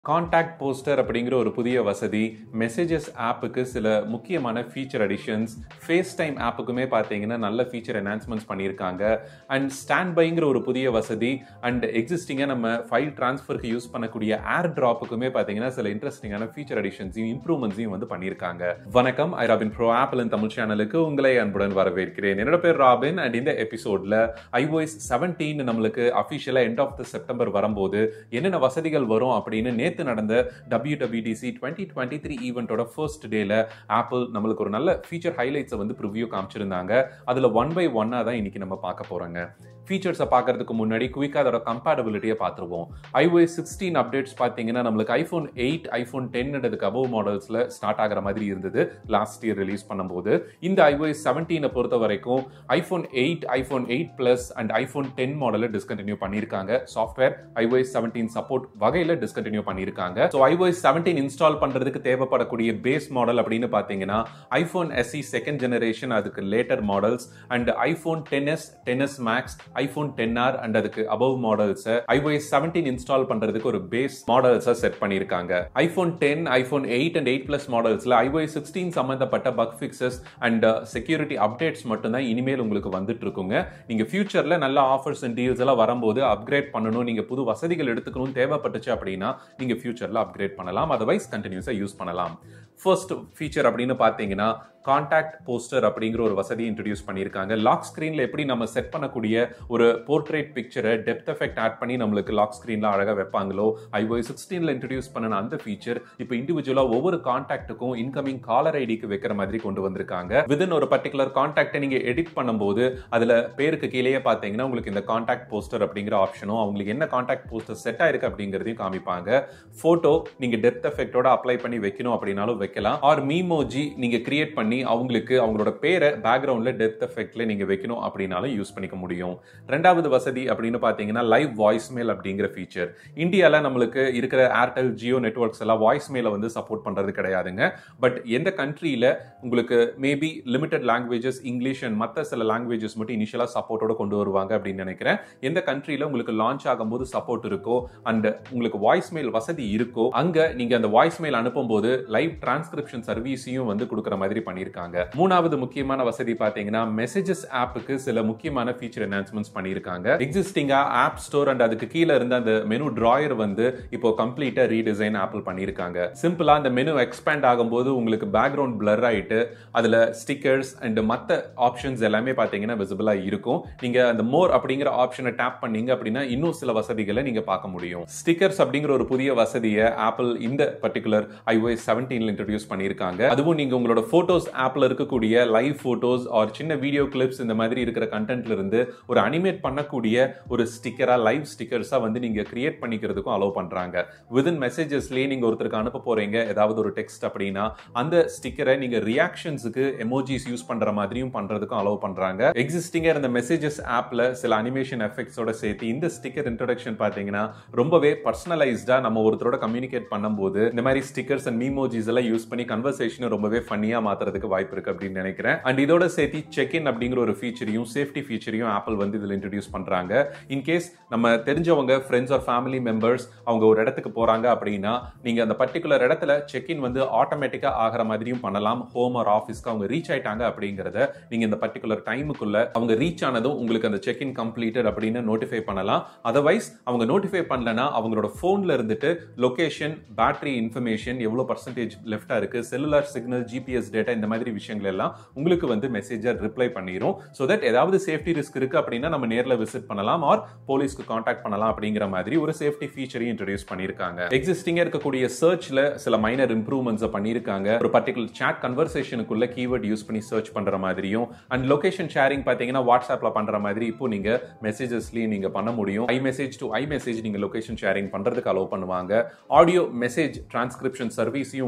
contact poster அப்படிங்கிற ஒரு புதிய வசதி மெசேஜஸ் ஆப்புக்கு சில முக்கியமான ஃபீச்சர் அடிஷன்ஸ் ஃபேஸ் டைம் ஆப்புக்குமே பார்த்தீங்கன்னா நல்ல ஃபீச்சர் என்ஹான்ஸ்மெண்ட்ஸ் பண்ணியிருக்காங்க அண்ட் ஸ்டாண்ட் பைங்கிற ஒரு புதிய வசதி அண்ட் எக்ஸிஸ்டிங்காக நம்ம ஃபைல் ட்ரான்ஸ்ஃபருக்கு யூஸ் பண்ணக்கூடிய ஏர் ட்ராப்புக்குமே பார்த்தீங்கன்னா சில இன்ட்ரெஸ்டிங்கான ஃபீச்சர் அடிஷன்ஸையும் இம்ப்ரூவ்மெண்ட்ஸையும் வந்து பண்ணியிருக்காங்க வணக்கம் I Robin pro Apple Tamil சேனலுக்கு உங்களை அன்புடன் வரவேற்கிறேன் என்னோட பேர் ராபின் அண்ட் இந்த எபிசோட்ல ஐஓஎஸ் செவன்டீன் நம்மளுக்கு அஃபிஷியலாக எண்ட் ஆஃப் த செப்டம்பர் வரும்போது என்னென்ன வசதிகள் வரும் அப்படின்னு நேற்று நடந்த W WWDC twenty twenty three ஈவெண்ட்டோட ஃபர்ஸ்ட் டேல ஆப்பிள் நம்மளுக்கு ஒரு நல்ல ஃபீச்சர் ஹைலைட்ஸை வந்து ப்ரிவியூ காமிச்சிருந்தாங்க அதில் ஒன் பை ஒன்னாக தான் இன்னைக்கு நம்ம பார்க்க போகிறோங்க ஃபீச்சர்ஸை பார்க்கறதுக்கு முன்னாடி குயிக்காக அதோட கம்பேட்டபிலிட்டியை பார்த்துருவோம் ஐஓஎஸ் சிக்ஸ்டீன் அப்டேட்ஸ் பார்த்தீங்கன்னா நம்மளுக்கு ஐஃபோன் எயிட் ஐஃபோன் டென்ன்றதுக்கு அபவ் மாடல்ஸில் ஸ்டார்ட் ஆகிற மாதிரி இருந்தது லாஸ்ட் இயர் ரிலீஸ் பண்ணும்போது இந்த ஐஓஎஸ் செவன்டீனை பொறுத்த வரைக்கும் iPhone eight iPhone eight plus and iPhone ten மாடலை டிஸ்கண்டினியூ பண்ணியிருக்காங்க சாஃப்ட்வேர் ஐஓஎஸ் செவன்டீன் சப்போர்ட் வகையில் டிஸ்கண்டினியூ பண்ணியிருக்காங்க ஸோ ஐஓஎஸ் செவன்டீன் இன்ஸ்டால் பண்ணுறதுக்கு தேவைப்படக்கூடிய பேஸ் மாடல் அப்படின்னு பார்த்தீங்கன்னா ஐஃபோன் எஸ்இ செகண்ட் ஜெனரேஷன் அதுக்கு later models and iPhone ten S ten S Max iPhone ten R and அதுக்கு அபவ் மாடல்ஸை ஐஓஎஸ் செவன்டீன் இன்ஸ்டால் பண்றதுக்கு ஒரு பேஸ் மாடல்ஸை செட் பண்ணியிருக்காங்க iPhone ten iPhone eight and eight plus மாடல்ஸ்ல iOS sixteen சம்பந்தப்பட்ட bug fixes and security updates மட்டும்தான் இனிமேல் உங்களுக்கு வந்துட்டு இருக்குங்க நீங்க ஃபியூச்சர்ல நல்ல ஆஃபர்ஸ் அண்ட் டீல்ஸ் எல்லாம் வரும்போது அப்கிரேட் பண்ணணும் நீங்க புது வசதிகள் எடுத்துக்கணும் தேவைப்பட்டுச்சு அப்படின்னா நீங்க ஃபியூச்சர்ல அப்கிரேட் பண்ணலாம் அதர்வைஸ் கண்டினியூஸா யூஸ் பண்ணலாம் ஃபர்ஸ்ட் ஃபீச்சர் அப்படின்னு பார்த்தீங்கன்னா காண்டாக்ட் போஸ்டர் அப்படிங்கிற ஒரு வசதி இன்ட்ரடியூஸ் பண்ணியிருக்காங்க லாக் ஸ்க்ரீனில் எப்படி நம்ம செட் பண்ணக்கூடிய ஒரு போர்ட்ரேட் பிக்சரை டெப்த் எஃபெக்ட் ஆட் பண்ணி நம்மளுக்கு லாக் ஸ்க்ரீனில் அழகாக வைப்பாங்களோ ஐஓஐ சிக்ஸ்டீனில் இன்ட்ரடியூஸ் பண்ண அந்த ஃபீச்சர் இப்போ இண்டிவிஜுவலாக ஒவ்வொரு காண்டாக்ட்டுக்கும் இன்கமிங் காலர் ஐடிக்கு வைக்கிற மாதிரி கொண்டு வந்திருக்காங்க விதின் ஒரு பர்டிகுலர் காண்டாக்டை நீங்கள் எடிட் பண்ணும்போது அதில் பேருக்கு கீழேயே பார்த்தீங்கன்னா உங்களுக்கு இந்த காண்டாக்ட் போஸ்டர் அப்படிங்கிற ஆப்ஷனும் அவங்களுக்கு என்ன காண்டாக்ட் போஸ்டர் செட் ஆயிருக்கு அப்படிங்கிறதையும் காமிப்பாங்க ஃபோட்டோ நீங்கள் டெப்த் எஃபெக்டோட அப்ளை பண்ணி வைக்கணும் அப்படின்னாலும் வைக்கலாம் ஆர் மீமோஜி நீங்கள் கிரியேட் பண்ணி பண்ணி அவங்களுக்கு அவங்களோட பேரை பேக்ரவுண்ட்ல டெப்த் எஃபெக்ட்ல நீங்க வைக்கணும் அப்படின்னாலும் யூஸ் பண்ணிக்க முடியும் ரெண்டாவது வசதி அப்படின்னு பாத்தீங்கன்னா லைவ் வாய்ஸ் மெயில் அப்படிங்கிற ஃபீச்சர் இந்தியால நம்மளுக்கு இருக்கிற ஏர்டெல் ஜியோ நெட்ஒர்க்ஸ் எல்லாம் வாய்ஸ் மெயில வந்து சப்போர்ட் பண்றது கிடையாதுங்க பட் எந்த கண்ட்ரியில உங்களுக்கு maybe limited languages English and மற்ற சில லாங்குவேஜஸ் மட்டும் இனிஷியலா சப்போர்ட்டோட கொண்டு வருவாங்க அப்படின்னு நினைக்கிறேன் எந்த கண்ட்ரியில உங்களுக்கு லான்ச் ஆகும்போது சப்போர்ட் இருக்கோ அண்ட் உங்களுக்கு வாய்ஸ் மெயில் வசதி இருக்கோ அங்க நீங்க அந்த வாய்ஸ் மெயில் அனுப்பும்போது லைவ் டிரான்ஸ்கிரிப்ஷன் சர்வீஸையும் வந்து கொடுக்குற மாதிரி பண்ணிருக்காங்க பண்ணியிருக்காங்க மூணாவது முக்கியமான வசதி பாத்தீங்கன்னா மெசேஜஸ் ஆப்புக்கு சில முக்கியமான ஃபீச்சர் என்ஹான்ஸ்மெண்ட்ஸ் பண்ணியிருக்காங்க எக்ஸிஸ்டிங்கா ஆப் ஸ்டோர் அண்ட் அதுக்கு கீழே இருந்த அந்த மெனு டிராயர் வந்து இப்போ கம்ப்ளீட்டா ரீடிசைன் ஆப்பிள் பண்ணியிருக்காங்க சிம்பிளா அந்த மெனு எக்ஸ்பேண்ட் ஆகும்போது உங்களுக்கு பேக்ரவுண்ட் பிளர் ஆயிட்டு அதுல ஸ்டிக்கர்ஸ் அண்ட் மற்ற ஆப்ஷன்ஸ் எல்லாமே பாத்தீங்கன்னா விசிபிளா இருக்கும் நீங்க அந்த மோர் அப்படிங்கிற ஆப்ஷனை டேப் பண்ணீங்க அப்படின்னா இன்னும் சில வசதிகளை நீங்க பார்க்க முடியும் ஸ்டிக்கர்ஸ் அப்படிங்கிற ஒரு புதிய வசதியை ஆப்பிள் இந்த பர்டிகுலர் ஐஓஎஸ் செவன்டீன்ல இன்ட்ரடியூஸ் பண்ணியிருக்காங்க அதுவும் நீங்க உங்களோட போட்டோஸ் ஆப்ல இருக்கக்கூடிய லைவ் போட்டோஸ் ஆர் சின்ன வீடியோ கிளிப்ஸ் இந்த மாதிரி இருக்கிற கண்டென்ட்ல இருந்து ஒரு அனிமேட் பண்ணக்கூடிய ஒரு ஸ்டிக்கரா லைவ் ஸ்டிக்கர்ஸா வந்து நீங்க கிரியேட் பண்ணிக்கிறதுக்கும் அலோவ் பண்றாங்க விதின் மெசேஜஸ்லயே நீங்க ஒருத்தருக்கு அனுப்ப போறீங்க ஏதாவது ஒரு டெக்ஸ்ட் அப்படின்னா அந்த ஸ்டிக்கரை நீங்க ரியாக்ஷன்ஸுக்கு எமோஜிஸ் யூஸ் பண்ற மாதிரியும் பண்றதுக்கும் அலோவ் பண்றாங்க எக்ஸிஸ்டிங்கா இருந்த மெசேஜஸ் ஆப்ல சில அனிமேஷன் எஃபெக்ட்ஸோட சேர்த்து இந்த ஸ்டிக்கர் இன்ட்ரோடக்ஷன் பாத்தீங்கன்னா ரொம்பவே பர்சனலைஸ்டா நம்ம ஒருத்தரோட கம்யூனிகேட் பண்ணும்போது இந்த மாதிரி ஸ்டிக்கர்ஸ் அண்ட் மீமோஜிஸ் எல்லாம் யூஸ் பண்ணி கன்வர்சேஷன் ரொம்பவே ஃபன்னியா மாத்துறதுக்கு வாய்ப்பு இருக்கு அப்படின்னு நினைக்கிறேன் அண்ட் இதோட சேர்த்து செக் இன் அப்படிங்கிற ஒரு ஃபீச்சரையும் சேஃப்டி ஃபீச்சரையும் ஆப்பிள் வந்து இதில் இன்ட்ரடியூஸ் பண்றாங்க இன்கேஸ் நம்ம தெரிஞ்சவங்க ஃப்ரெண்ட்ஸ் ஆர் ஃபேமிலி மெம்பர்ஸ் அவங்க ஒரு இடத்துக்கு போறாங்க அப்படின்னா நீங்க அந்த பர்டிகுலர் இடத்துல செக் இன் வந்து ஆட்டோமேட்டிக்கா ஆகிற மாதிரியும் பண்ணலாம் ஹோம் ஆர் ஆஃபீஸ்க்கு அவங்க ரீச் ஆயிட்டாங்க அப்படிங்கிறத நீங்க இந்த பர்டிகுலர் டைமுக்குள்ள அவங்க ரீச் ஆனதும் உங்களுக்கு அந்த செக் இன் கம்ப்ளீட்டட் அப்படின்னு நோட்டிஃபை பண்ணலாம் அதர்வைஸ் அவங்க நோட்டிஃபை பண்ணலனா அவங்களோட போன்ல இருந்துட்டு லொகேஷன் பேட்டரி இன்ஃபர்மேஷன் எவ்வளவு பர்சன்டேஜ் லெஃப்டா இருக்கு செல்லுலார் சிக்னல் ஜிபிஎஸ் டேட்டா இந்த மாதிரி விஷயங்கள் எல்லாம் உங்களுக்கு வந்து மெசேஜர் ரிப்ளை பண்ணிரும் ஸோ தட் ஏதாவது சேஃப்டி ரிஸ்க் இருக்கு அப்படின்னா நம்ம நேரில் விசிட் பண்ணலாம் ஆர் போலீஸ்க்கு காண்டாக்ட் பண்ணலாம் அப்படிங்கிற மாதிரி ஒரு சேஃப்டி ஃபீச்சரையும் இன்ட்ரடியூஸ் பண்ணியிருக்காங்க எக்ஸிஸ்டிங்கா இருக்கக்கூடிய சர்ச்ல சில மைனர் இம்ப்ரூவ்மெண்ட்ஸ் பண்ணியிருக்காங்க ஒரு பர்டிகுலர் சாட் கன்வர்சேஷனுக்குள்ள கீவேர்ட் யூஸ் பண்ணி சர்ச் பண்ற மாதிரியும் அண்ட் லொகேஷன் ஷேரிங் பார்த்தீங்கன்னா வாட்ஸ்அப்ல பண்ற மாதிரி இப்போ நீங்க மெசேஜஸ்லயும் நீங்க பண்ண முடியும் iMessage to iMessage நீங்க லொகேஷன் ஷேரிங் பண்றதுக்கு அலோவ் பண்ணுவாங்க ஆடியோ மெசேஜ் டிரான்ஸ்கிரிப்ஷன் சர்வீஸையும் உங்களுக்கு கொடுக்க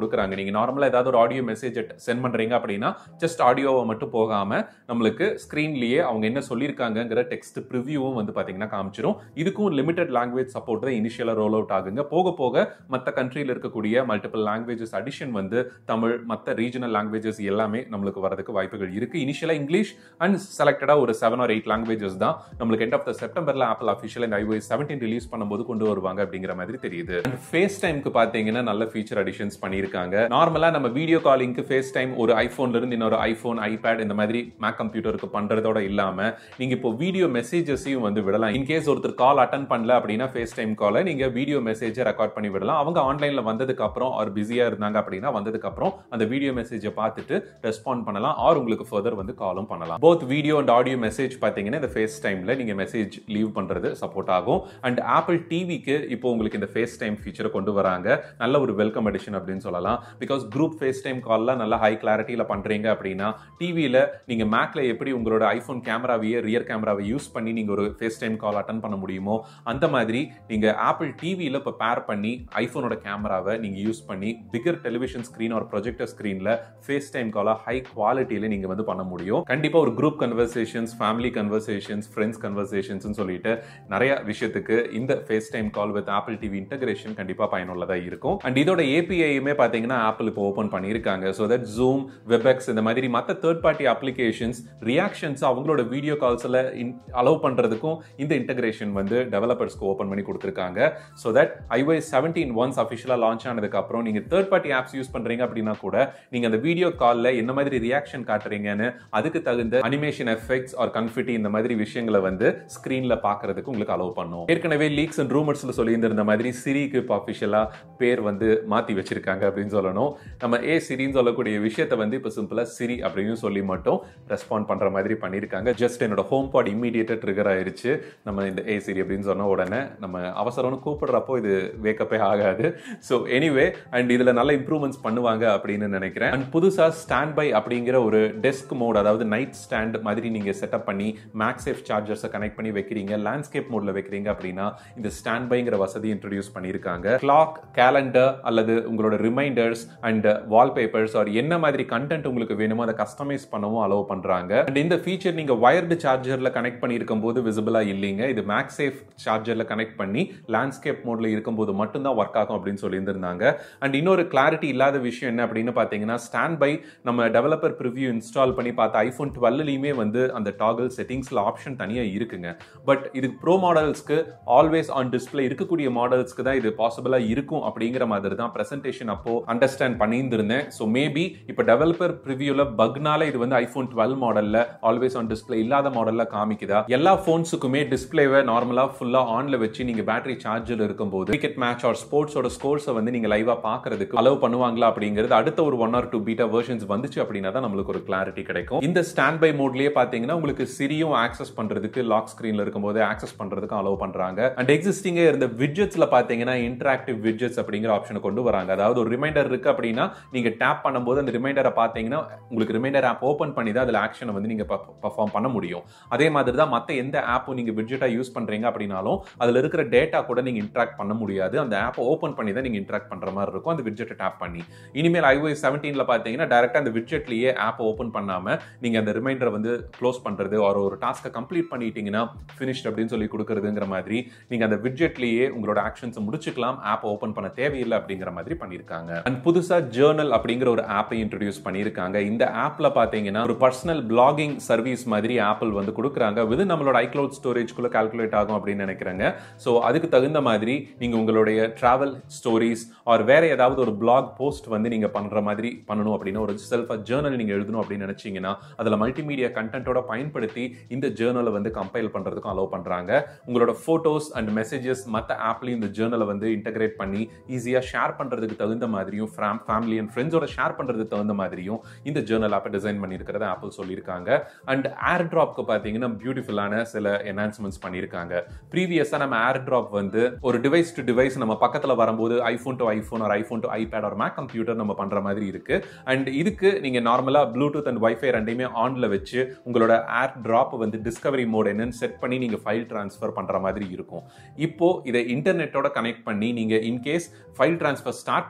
கொடுக்குறாங்க நீங்க நார்மலா ஏதாவது ஒரு ஆடியோ மெசேஜ் சென்ட் பண்றீங்க அப்படின்னா ஜஸ்ட் ஆடியோவை மட்டும் போகாம நம்மளுக்கு ஸ்க்ரீன்லயே அவங்க என்ன சொல்லியிருக்காங்கங்கிற டெக்ஸ்ட் ப்ரிவியூவும் வந்து பாத்தீங்கன்னா காமிச்சிரும் இதுக்கும் லிமிடெட் லாங்குவேஜ் சப்போர்ட் தான் இனிஷியலா ரோல் அவுட் ஆகுங்க போக போக மற்ற கண்ட்ரியில் இருக்கக்கூடிய மல்டிபிள் லாங்குவேஜஸ் அடிஷன் வந்து தமிழ் மற்ற ரீஜனல் லாங்குவேஜஸ் எல்லாமே நம்மளுக்கு வரதுக்கு வாய்ப்புகள் இருக்கு இனிஷியலா இங்கிலீஷ் அண்ட் செலக்டடா ஒரு செவன் ஆர் எயிட் லாங்குவேஜஸ் தான் நம்மளுக்கு எண்ட் ஆஃப் த செப்டம்பர்ல Apple official and iOS seventeen release பண்ணும்போது கொண்டு வருவாங்க அப்படிங்கிற மாதிரி தெரியுது அண்ட் ஃபேஸ் டைம்க்கு பாத்தீங்கன்னா நல்ல ஃபீச்சர் அடிஷன்ஸ் பண்ணியிருக்காங்க நார்மலா நம்ம வீடியோ காலிங்க்கு ஃபேஸ் டைம் ஒரு ஐபோன்ல இருந்து இன்னொரு ஐபோன் ஐபேட் இந்த மாதிரி மேக் கம்ப்யூட்டருக்கு பண்றதோட இல்லாம நீங்க இப்போ வீடியோ மெசேஜஸையும் வந்து விடலாம் இன்கேஸ் ஒருத்தர் கால் அட்டன் பண்ணல அப்படின்னா ஃபேஸ் டைம் காலை நீங்க வீடியோ மெசேஜை ரெக்கார்ட் பண்ணி விடலாம் அவங்க ஆன்லைன்ல வந்ததுக்கு அப்புறம் அவர் பிஸியா இருந்தாங்க அப்படின்னா வந்ததுக்கு அப்புறம் அந்த வீடியோ மெசேஜை பார்த்துட்டு ரெஸ்பாண்ட் பண்ணலாம் ஆர் உங்களுக்கு ஃபர்தர் வந்து காலும் பண்ணலாம் both video and audio message பார்த்தீங்கன்னா இந்த ஃபேஸ் டைம்ல நீங்க மெசேஜ் லீவ் பண்றது சப்போர்ட் ஆகும் அண்ட் ஆப்பிள் டிவிக்கு இப்போ உங்களுக்கு இந்த ஃபேஸ் டைம் ஃபீச்சரை கொண்டு வராங்க நல்ல ஒரு வெல்கம் எடிஷன் அப்படின்னு சொல்லலாம் பிகாஸ் குரூப் ஃபேஸ் டைம் கால்லாம் நல்லா ஹை கிளாரிட்டியில் பண்றீங்க அப்படின்னா டிவியில் நீங்க மேக்ல எப்படி உங்களோட ஐஃபோன் கேமராவையே ரியர் கேமராவை யூஸ் பண்ணி நீங்க ஒரு ஃபேஸ் டைம் கால் அட்டன் பண்ண முடியுமோ அந்த மாதிரி நீங்க ஆப்பிள் டிவியில் இப்போ பேர் பண்ணி ஐஃபோனோட கேமராவை நீங்க யூஸ் பண்ணி பிகர் டெலிவிஷன் ஸ்க்ரீன் ஒரு ப்ரொஜெக்டர் ஸ்க்ரீன்ல ஃபேஸ் டைம் காலா ஹை குவாலிட்டியில நீங்க வந்து பண்ண முடியும் கண்டிப்பா ஒரு group conversations family conversations friends conversations சொல்லிட்டு நிறைய விஷயத்துக்கு இந்த FaceTime call with Apple TV integration கண்டிப்பா பயனுள்ளதா இருக்கும் அண்ட் இதோட ஏபிஐயுமே பாத்தீங்கன்னா ஆப்பிள் இப்போ ஓப்பன் பண்ணியிருக்காங்க ஸோ தட் ஜூம் வெப்எக்ஸ் இந்த மாதிரி மற்ற தேர்ட் பார்ட்டி அப்ளிகேஷன்ஸ் ரியாக்ஷன்ஸ் அவங்களோட வீடியோ கால்ஸ்ல அலோவ் பண்றதுக்கும் இந்த இன்டகிரேஷன் வந்து டெவலப்பர்ஸ்க்கு ஓப்பன் பண்ணி கொடுத்துருக்காங்க so that iOS seventeen once அஃபிஷியலாக லான்ச் ஆனதுக்கு அப்புறம் நீங்க தேர்ட் பார்ட்டி ஆப்ஸ் யூஸ் பண்றீங்க அப்படின்னா கூட நீங்க அந்த வீடியோ காலில் என்ன மாதிரி ரியாக்ஷன் காட்டுறீங்கன்னு அதுக்கு தகுந்த அனிமேஷன் எஃபெக்ட்ஸ் ஆர் கன்ஃபிட்டி இந்த மாதிரி விஷயங்களை வந்து ஸ்கிரீன்ல பாக்குறதுக்கு உங்களுக்கு அலோவ் பண்ணும் ஏற்கனவே லீக்ஸ் அண்ட் ரூமர்ஸ்ல சொல்லியிருந்த மாதிரி சிரிக்கு இப்போ அஃபிஷியலா பேர் வந்து மாத்தி வச்சிருக்காங்க அப்படின்னு சொல்லணும் நம்ம ஏ சிரின்னு சொல்லக்கூடிய விஷயத்த வந்து இப்போ சிம்பிளா சிரி அப்படின்னு சொல்லி மட்டும் ரெஸ்பாண்ட் பண்ற மாதிரி பண்ணியிருக்காங்க ஜஸ்ட் என்னோட ஹோம் பாட் இம்மீடியட்டா ட்ரிகர் ஆயிருச்சு நம்ம இந்த ஏ சிரி அப்படின்னு சொன்ன உடனே நம்ம அவசரம்னு கூப்பிடுறப்போ இது வேக்கப்பே ஆகாது ஸோ எனிவே அண்ட் இதுல நல்ல இம்ப்ரூவ்மெண்ட்ஸ் பண்ணுவாங்க அப்படின்னு நினைக்கிறேன் அண்ட் புதுசா ஸ்டாண்ட் பை அப்படிங்கிற ஒரு டெஸ்க் மோட் அதாவது நைட் ஸ்டாண்ட் மாதிரி நீங்க செட்டப் பண்ணி மேக்ஸேஃப் சார்ஜர்ஸை கனெக்ட் பண்ணி வைக்கிறீங்க லேண்ட்ஸ்கேப் மோட்ல வைக்கிறீங்க அப்படின்னா இந்த ஸ்டாண்ட் பைங்கிற வசதி இன்ட்ரடியூஸ் பண்ணியிருக்காங்க கிளாக் கேலண்டர் அல்லது உங்களோட ரிமைண்டர்ஸ் அண்ட் வால்பேப்பர்ஸ் ஆர் என்ன மாதிரி கண்டென்ட் உங்களுக்கு வேணுமோ அதை கஸ்டமைஸ் பண்ணவும் அலோவ் பண்றாங்க அண்ட் இந்த ஃபீச்சர் நீங்க வயர்டு சார்ஜர்ல கனெக்ட் பண்ணியிருக்கும் போது விசிபிளா இல்லைங்க இது மேக்ஸேஃப் சார்ஜர்ல கனெக்ட் பண்ணி லேண்ட்ஸ்கேப் மோட்ல இருக்கும்போது மட்டும்தான் ஒர்க் ஆகும் அப்படின்னு சொல்லியிருந்திருந்தாங்க அண்ட் இன்னொரு கிளாரிட்டி இல்லாத விஷயம் என்ன அப்படின்னு பார்த்தீங்கன்னா ஸ்டாண்ட் பை நம்ம டெவலப்பர் ப்ரிவ்யூ இன்ஸ்டால் பண்ணி பார்த்த ஐஃபோன் டுவெல்லையுமே வந்து அந்த டாகல் செட்டிங்ஸ்ல ஆப்ஷன் தனியாக இருக்குங்க பட் இது ப்ரோ மாடல்ஸ்க்கு ஆல்வேஸ் ஆன் டிஸ்பிளே இருக்கக்கூடிய மாடல்ஸ்க்கு தான் இது பாசிபிளா இருக்கும் அப்படிங்கிற மாதிரி தான் பிரசன்டேஷன் அப்போ அண்டர்ஸ்டாண்ட் பண்ணியிருந்திருந்தேன் ஸோ மேபி இப்போ டெவலப்பர் ப்ரிவியூல பக்னால இது வந்து ஐஃபோன் டுவெல் மாடல்ல ஆல்வேஸ் ஆன் டிஸ்பிளே இல்லாத மாடல்ல காமிக்குதா எல்லா ஃபோன்ஸுக்குமே டிஸ்பிளேவை நார்மலா ஃபுல்லா ஆன்ல வச்சு நீங்க பேட்டரி சார்ஜர் இருக்கும்போது கிரிக்கெட் மேட்ச் ஆர் ஸ்போர்ட்ஸோட ஸ்கோர்ஸை வந்து நீங்க லைவா பாக்குறதுக்கு அலோவ் பண்ணுவாங்களா அப்படிங்கிறது அடுத்த ஒரு one or two beta versions வந்துச்சு அப்படின்னா தான் நம்மளுக்கு ஒரு கிளாரிட்டி கிடைக்கும் இந்த ஸ்டாண்ட் பை மோட்லயே பாத்தீங்கன்னா உங்களுக்கு சிரியும் ஆக்சஸ் பண்றதுக்கு லாக் ஸ்கிரீன்ல இருக்கும்போது ஆக்சஸ் பண்றதுக்கு அலோவ் பண்றாங்க அண்ட் எக்ஸிஸ்டிங்கே இருந்த விட்ஜெட்ஸ்ல பாத்தீங்கன்னா இன்டராக்டிவ் விட்ஜெட்ஸ் அப்படிங்கிற ஆப்ஷனை கொண்டு வராங்க அதாவது ஒரு ரிமைண்டர் இருக்கு அப்படின்னா நீங்க டேப் பண்ணும்போது அந்த ரிமைண்டரை பாத்தீங்கன்னா உங்களுக்கு ரிமைண்டர் ஆப் ஓப்பன் பண்ணி தான் அதுல ஆக்ஷனை வந்து நீங்க பர்ஃபார்ம் பண்ண முடியும் அதே மாதிரி தான் மத்த எந்த ஆப்பும் நீங்க விட்ஜெட்டா யூஸ் பண்றீங்க அப்படின்னாலும் அதுல இருக்கிற டேட்டா கூட நீங்க இன்ட்ராக்ட் பண்ண முடியாது அந்த ஆப்பை ஓப்பன் பண்ணி தான் நீங்க இன்ட்ராக்ட் பண்ற மாதிரி இருக்கும் அந்த விட்ஜெட்டை டேப் பண்ணி இனிமேல் ஐஓஎஸ் செவன்டீன்ல பாத்தீங்கன்னா டேரக்டா அந்த விட்ஜெட்லயே ஆப்பை ஓப்பன் பண்ணாம நீங்க அந்த ரிமைண்டரை வந்து க்ளோஸ் பண்றது ஒரு ஒரு டாஸ்க்கை கம்ப்ளீட் பண்ணிட்டீங்கன்னா ஃபினிஷ்ட் அப்படின்னு சொல்லி கொடுக்கறதுங்கிற மாதிரி நீங்க அந்த விட்ஜெட்லயே உங்களோட ஆக்ஷன்ஸை முடிச்சுக்கலாம் ஆப் ஓப்பன் பண்ண தேவையில்லை அப்படிங்கிற மாதிரி பண்ணியிருக்காங்க அண்ட் புதுசா ஜேர்னல் அப்படிங்கிற ஒரு ஆப்பை இன்ட்ரடியூஸ் பண்ணியிருக்காங்க இந்த ஆப்ல பாத்தீங்கன்னா ஒரு பர்சனல் பிளாகிங் சர்வீஸ் மாதிரி ஆப்பிள் வந்து கொடுக்குறாங்க விது நம்மளோட ஐக்ளவுட் ஸ்டோரேஜ்குள்ள கால்குலேட் ஆகும் அப்படின்னு நினைக்கிறேங்க ஸோ அதுக்கு தகுந்த மாதிரி நீங்க உங்களுடைய டிராவல் ஸ்டோரிஸ் ஆர் வேற ஏதாவது ஒரு பிளாக் போஸ்ட் வந்து நீங்க பண்ற மாதிரி பண்ணணும் அப்படின்னு ஒரு செல்ஃபா ஜேர்னல் நீங்க எழுதணும் அப்படின்னு நினைச்சீங்கன்னா அதுல மல்டிமீடியா கண்டென்ட்டோட பயன்படுத்தி இந்த ஜேர்னலை வந்து கம்பைல் பண்றதுக்கும் அலோவ் பண்றாங்க உங்களோட போட்டோஸ் அண்ட் மெசேஜஸ் மற்ற ஆப்லையும் இந்த ஜேர்னலை வந்து இன்டகிரேட் பண்ணி ஈஸியா ஷேர் பண்றதுக்கு தகுந்த மாதிரியும் ஃபேமிலி அண்ட் ஃப்ரெண்ட்ஸோட ஷேர் பண்றதுக்கு தகுந்த மாதிரியும் இந்த ஜேர்னல் ஆப்பை டிசைன் பண்ணியிருக்கிறத ஆப்பிள் சொல்லியிருக்காங்க அண்ட் ஏர் ட்ராப்க்கு பார்த்தீங்கன்னா பியூட்டிஃபுல்லான சில என்ஹான்ஸ்மெண்ட்ஸ் பண்ணியிருக்காங்க ப்ரீவியஸாக நம்ம ஏர் ட்ராப் வந்து ஒரு டிவைஸ் டு டிவைஸ் நம்ம பக்கத்தில் வரும்போது ஐஃபோன் டு ஐஃபோன் ஒரு ஐஃபோன் டு ஐபேட் ஒரு மேக் கம்ப்யூட்டர் நம்ம பண்ற மாதிரி இருக்கு அண்ட் இதுக்கு நீங்க நார்மலா ப்ளூடூத் அண்ட் வைஃபை ரெண்டையுமே ஆன்ல வச்சு உங்களோட ஏர் ட்ராப் வந்து டிஸ்கவரி மோட் என்னன்னு செட் பண்ணி நீங்க ஃபைல் ட்ரான்ஸ்ஃபர் பண்ற மாதிரி இருக்கும் இப்போ இதை இன்டர்நெட்டோட கனெக்ட் பண்ணி நீங்க இன்கேஸ் ஃபைல் ட்ரான்ஸ்ஃபர் ஸ்டார்ட் பண்ணிட்டு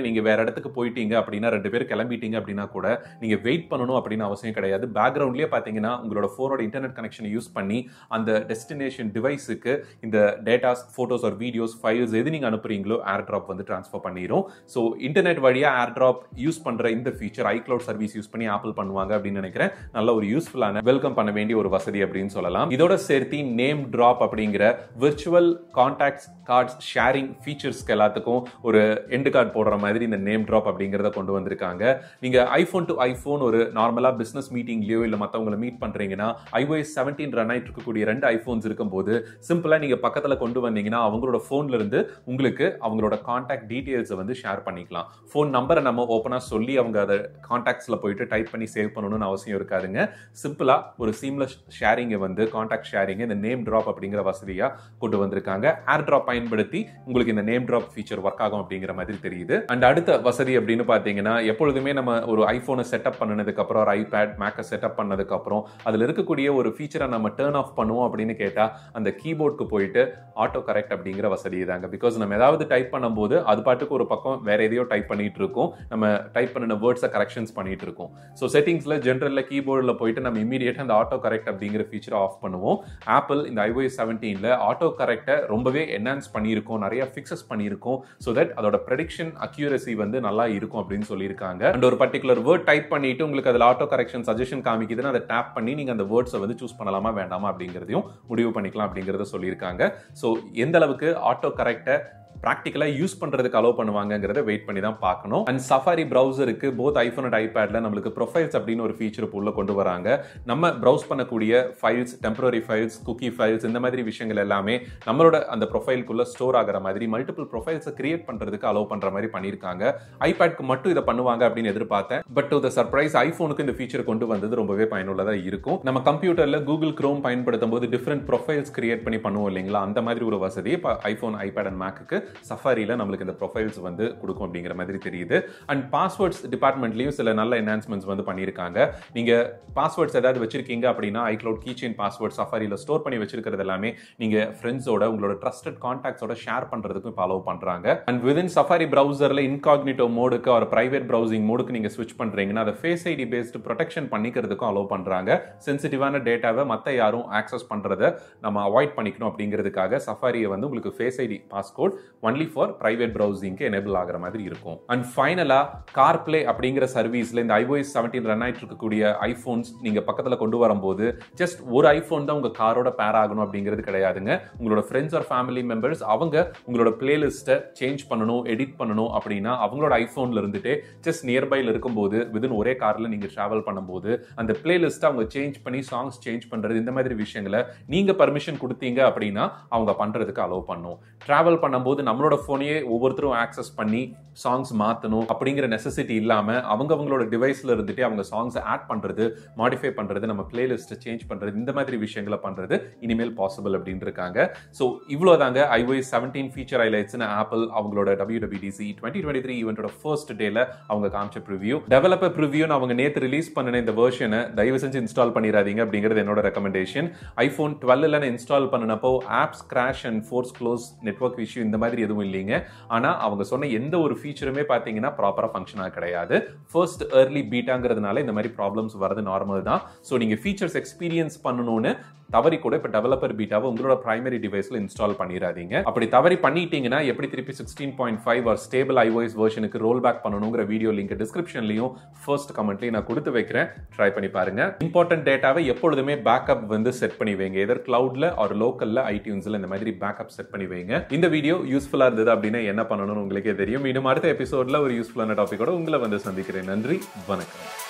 நீங்க வேற இடத்துக்கு போயிட்டீங்க அப்படின்னா ரெண்டு பேர் கிளம்பிட்டீங்க அப்படின்னா கூட நீங்க வெயிட் பண்ணணும் அப்படின்னு அவசியம் கிடையாது பேக்ரவுண்ட்லயே பாத்தீங்கன்னா உங்களோட போனோட இன்டர்நெட் கனெக்ஷனை யூஸ் பண்ணி அந்த டெஸ்டினேஷன் டிவைஸுக்கு இந்த datas photos or videos files எது நீங்க அனுப்புறீங்களோ ஏர் டிராப் வந்து ட்ரான்ஸ்ஃபர் பண்ணிடும் ஸோ இன்டர்நெட் வழியா ஏர் டிராப் யூஸ் பண்ற இந்த ஃபீச்சர் ஐக்ளவுட் சர்வீஸ் யூஸ் பண்ணி ஆப்பிள் பண்ணுவாங்க அப்படின்னு நினைக்கிறேன் நல்ல ஒரு யூஸ்ஃபுல்லான வெல்கம் பண்ண வேண்டிய ஒரு வசதி அப்படின்னு சொல்லலாம் இதோட சேர்த்து நேம் டிராப் அப்படிங்கிற விர்ச்சுவல் கான்டாக்ட்ஸ் கார்ட்ஸ் ஷேரிங் ஃபீச்சர்ஸ்க்கு எல்லாத்துக்கும் ஒரு எண்டு கார்டு போடுற மாதிரி இந்த நேம் டிராப் அப்படிங்கிறத கொண்டு வந்திருக்காங்க நீங்க ஐபோன் டு ஐபோன் ஒரு நார்மலா பிசினஸ் மீட்டிங்லயோ இல்ல மத்தவங்களை மீட் பண்றீங்கன்னா ஐஓஎஸ் செவன்டீன் ரன் ஆயிட்டு இருக்கக்கூடிய ரெண்டு ஐபோன்ஸ் இருக்கும்போது சிம்பிளா நீங்க பக்கத்துல கொண்டு வந்தீங்கன்னா அவங்களோட போன்ல இருந்து உங்களுக்கு அவங்களோட கான்டாக்ட் டீடைல்ஸை வந்து ஷேர் பண்ணிக்கலாம் ஃபோன் நம்பரை நம்ம ஓப்பனா சொல்லி அவங்க அதை கான்டாக்ட்ஸ்ல போயிட்டு டைப் பண்ணி சேவ் பண்ணணும்னு அவசியம் இருக்காதுங்க சிம்பிளா ஒரு சீம்லெஸ் ஷேரிங்கை வந்து கான்டாக்ட் ஷேரிங் இந்த நேம் டிராப் அப்படிங்கிற வசதியா கொண்டு வந்திருக்காங்க ஏர் டிராப் பயன்படுத்தி உங்களுக்கு இந்த நேம் டிராப் ஃபீச்சர் ஒர்க் ஆகும் அப்படிங்கிற மாதிரி தெரியுது அண்ட் அடுத்த வசதி அப்படின்னு பாத்தீங்கன்னா எப்பொழுதுமே நம்ம ஒரு ஐபோனை செட்டப் பண்ணதுக்கு அப்புறம் ஒரு ஐபேட் மேக்கை செட்டப் பண்ணதுக்கு அப்புறம் அதுல இருக்கக்கூடிய ஒரு ஃபீச்சரை நம்ம டேர்ன் ஆஃப் பண்ணுவோம் அப்படின்னு கேட்டா அந்த கீபோர்டுக்கு போயிட்டு ஆட்டோ கரெக்ட் அப்படிங்கிற வசதி தாங்க பிகாஸ் நம்ம ஏதாவது டைப் பண்ணும்போது அது பாட்டுக்கு ஒரு பக்கம் வேற எதையோ டைப் பண்ணிட்டு இருக்கோம் நம்ம டைப் பண்ணின வேர்ட்ஸை கரெக்ஷன்ஸ் பண்ணிட்டு இருக்கோம் ஸோ செட்டிங்ஸ்ல ஜென்ரல்ல கீபோர்டில் போயிட்டு நம்ம இமீடியட்டா அந்த ஆட்டோ கரெக்ட் அப்படிங்கிற ஃபீச்சரை ஆஃப் பண்ணுவோம் ஆப்பிள் இந்த ஐஓஎஸ் செவன்டீன்ல ஆட்டோ கரெக்டை ரொம்பவே என்ஹான்ஸ் பண்ணியிருக்கோம் நிறைய ஃபிக்சஸ் பண்ணியிருக்கோம் ஸோ தட் அதோட ப்ரெடிக்ஷன் அக்யூரசி வந்து நல்லா இருக்கும் அப்படின்னு சொல்லியிருக்காங்க அண்ட் ஒரு பர்டிகுலர் வேர்ட் டைப் பண்ணிட்டு உங்களுக்கு அதில் ஆட்டோ கரெக்ஷன் சஜஷன் காமிக்குதுன்னு அதை டேப் பண்ணி நீங்க அந்த வேர்ட்ஸை வந்து சூஸ் பண்ணலாமா வேண்டாமா அப்படிங்கிறதையும் முடிவு பண்ணிக்கலாம் அப்படிங்கிறத சொல்லியிருக்காங்க ஸோ எந்த அளவுக்கு ஆட்டோ கரெக்டை ப்ராக்டிக்கலாக யூஸ் பண்ணுறதுக்கு அலோவ் பண்ணுவாங்கங்கிறத வெயிட் பண்ணி தான் பார்க்கணும் அண்ட் சஃபாரி ப்ரௌசருக்கு போத் ஐஃபோன் அண்ட் ஐபேடில் நம்மளுக்கு ப்ரொஃபைல்ஸ் அப்படின்னு ஒரு ஃபீச்சர் உள்ள கொண்டு வராங்க நம்ம ப்ரௌஸ் பண்ணக்கூடிய files temporary files cookie files இந்த மாதிரி விஷயங்கள் எல்லாமே நம்மளோட அந்த ப்ரொஃபைலுக்குள்ள ஸ்டோர் ஆகிற மாதிரி மல்டிபிள் ப்ரொஃபைல்ஸை கிரியேட் பண்ணுறதுக்கு அலோவ் பண்ணுற மாதிரி பண்ணியிருக்காங்க ஐபேட்க்கு மட்டும் இதை பண்ணுவாங்க அப்படின்னு எதிர்பார்த்தேன் பட் த சர்ப்ரைஸ் ஐஃபோனுக்கு இந்த ஃபீச்சர் கொண்டு வந்தது ரொம்பவே பயனுள்ளதாக இருக்கும் நம்ம கம்ப்யூட்டரில் கூகுள் க்ரோம் பயன்படுத்தும் போது டிஃப்ரெண்ட் ப்ரொஃபைல்ஸ் கிரியேட் பண்ணி பண்ணுவோம் இல்லைங்களா அந்த மாதிரி ஒரு வசதி இப்போ ஐஃபோன் ஐபேட் அண்ட் மேக்கு சஃபாரியில் நம்மளுக்கு இந்த ப்ரொஃபைல்ஸ் வந்து கொடுக்கும் அப்படிங்கிற மாதிரி தெரியுது அண்ட் பாஸ்வேர்ட்ஸ் டிபார்ட்மெண்ட்லையும் சில நல்ல என்ஹான்ஸ்மெண்ட்ஸ் வந்து பண்ணியிருக்காங்க நீங்கள் பாஸ்வேர்ட்ஸ் ஏதாவது வச்சிருக்கீங்க அப்படின்னா ஐக்ளவுட் கீச்செயின் பாஸ்வேர்ட் சஃபாரியில் ஸ்டோர் பண்ணி வச்சிருக்கிறது எல்லாமே நீங்கள் ஃப்ரெண்ட்ஸோட உங்களோட ட்ரஸ்டட் கான்டாக்ட்ஸோட ஷேர் பண்ணுறதுக்கும் இப்போ அலோவ் பண்ணுறாங்க அண்ட் விதின் சஃபாரி ப்ரௌசரில் இன்காக்னிட்டோ மோடுக்கு ஒரு பிரைவேட் ப்ரௌசிங் மோடுக்கு நீங்கள் ஸ்விட்ச் பண்ணுறீங்கன்னா அதை ஃபேஸ் ஐடி பேஸ்டு ப்ரொடெக்ஷன் பண்ணிக்கிறதுக்கும் அலோவ் பண்ணுறாங்க சென்சிட்டிவான டேட்டாவை மற்ற யாரும் ஆக்சஸ் பண்ணுறதை நம்ம அவாய்ட் பண்ணிக்கணும் அப்படிங்கிறதுக்காக சஃபாரியை வந்து உங்களுக்கு Face ID passcode only for private ப்ரௌசிங்க்கு எனேபிள் ஆகிற மாதிரி இருக்கும் அண்ட் ஃபைனலா கார் பிளே அப்படிங்கிற சர்வீஸ்ல இந்த ஐஓஎஸ் செவன்டீன் ரன் ஆயிட்டு இருக்கக்கூடிய ஐபோன்ஸ் நீங்க பக்கத்துல கொண்டு வரும்போது ஜஸ்ட் ஒரு ஐபோன் தான் உங்க காரோட பேர் ஆகணும் அப்படிங்கிறது கிடையாதுங்க உங்களோட ஃப்ரெண்ட்ஸ் ஆர் ஃபேமிலி மெம்பர்ஸ் அவங்க உங்களோட பிளேலிஸ்ட்டை சேஞ்ச் பண்ணணும் எடிட் பண்ணணும் அப்படின்னா அவங்களோட ஐபோன்ல இருந்துட்டு ஜஸ்ட் நியர்பைல இருக்கும்போது விதின் ஒரே கார்ல நீங்க டிராவல் பண்ணும்போது அந்த பிளேலிஸ்ட்டை அவங்க சேஞ்ச் பண்ணி சாங்ஸ் சேஞ்ச் பண்றது இந்த மாதிரி விஷயங்களை நீங்க பர்மிஷன் கொடுத்தீங்க அப்படின்னா அவங்க பண்றதுக்கு அலோவ் பண்ணும் டிராவல் பண்ணும்போது நம்மளோட போனையே ஒவ்வொருத்தரும் ஆக்சஸ் பண்ணி சாங்ஸ் மாற்றணும் அப்படிங்கிற நெசசிட்டி இல்லாமல் அவங்க அவங்களோட டிவைஸில் இருந்துட்டு அவங்க சாங்ஸை ஆட் பண்ணுறது மாடிஃபை பண்ணுறது நம்ம பிளேலிஸ்ட்டை சேஞ்ச் பண்ணுறது இந்த மாதிரி விஷயங்களை பண்ணுறது இனிமேல் பாசிபிள் அப்படின்னு இருக்காங்க ஸோ இவ்வளோ தாங்க ஐஓஎஸ் செவன்டீன் ஃபீச்சர் ஹைலைட்ஸ்னு ஆப்பிள் அவங்களோட W WWDC twenty twenty three ஈவெண்ட்டோட ஃபர்ஸ்ட் டேல அவங்க காமிச்ச ப்ரிவியூ டெவலப்பர் ப்ரிவியூன்னு அவங்க நேற்று ரிலீஸ் பண்ணின இந்த வெர்ஷனை தயவு செஞ்சு இன்ஸ்டால் பண்ணிடாதீங்க அப்படிங்கிறது என்னோட ரெக்கமெண்டேஷன் ஐஃபோன் டுவெல்ல இன்ஸ்டால் பண்ணினப்போ apps crash and force close network issue இந்த மாதிரி எதுவும் இல்லைங்க ஆனால் அவங்க சொன்ன எந்த ஒரு ஃபீச்சருமே பார்த்தீங்கன்னா ப்ராப்பராக ஃபங்க்ஷனாக கிடையாது ஃபர்ஸ்ட் ஏர்லி பீட்டாங்கிறதுனால இந்த மாதிரி ப்ராப்ளம்ஸ் வரது நார்மல் தான் ஸோ நீங்கள் ஃபீச்சர்ஸ் எக்ஸ்பீரியன்ஸ் பண்ணணும்னு தவறி கூட இப்போ டெவலப்பர் பீட்டாவை உங்களோட பிரைமரி டிவைஸில் இன்ஸ்டால் பண்ணிடாதீங்க அப்படி தவறி பண்ணிட்டீங்கன்னா எப்படி திருப்பி sixteen point five or stable iOS வெர்ஷனுக்கு ரோல் பேக் பண்ணணுங்கிற வீடியோ லிங்க் டிஸ்கிரிப்ஷன்லையும் ஃபர்ஸ்ட் கமெண்ட்லையும் நான் கொடுத்து வைக்கிறேன் ட்ரை பண்ணி பாருங்க இம்பார்ட்டன்ட் டேட்டாவை எப்பொழுதுமே பேக்கப் வந்து செட் பண்ணி வைங்க எதர் கிளவுட்ல ஆர் லோக்கல்ல ஐடியூன்ஸ்ல இந்த மாதிரி பேக்கப் செட் பண்ணி வைங்க இந்த வீடியோ யூஸ்ஃபுல்லா இருந்தது அப்படின்னா என்ன பண்ணணும்னு உங்களுக்கே தெரியும் இன்னும் அடுத்த எபிசோட்ல ஒரு யூஸ்ஃபுல்லான டாபிக்கோட உங்களை வந்து சந்திக்கிறேன் நன்றி வணக்கம்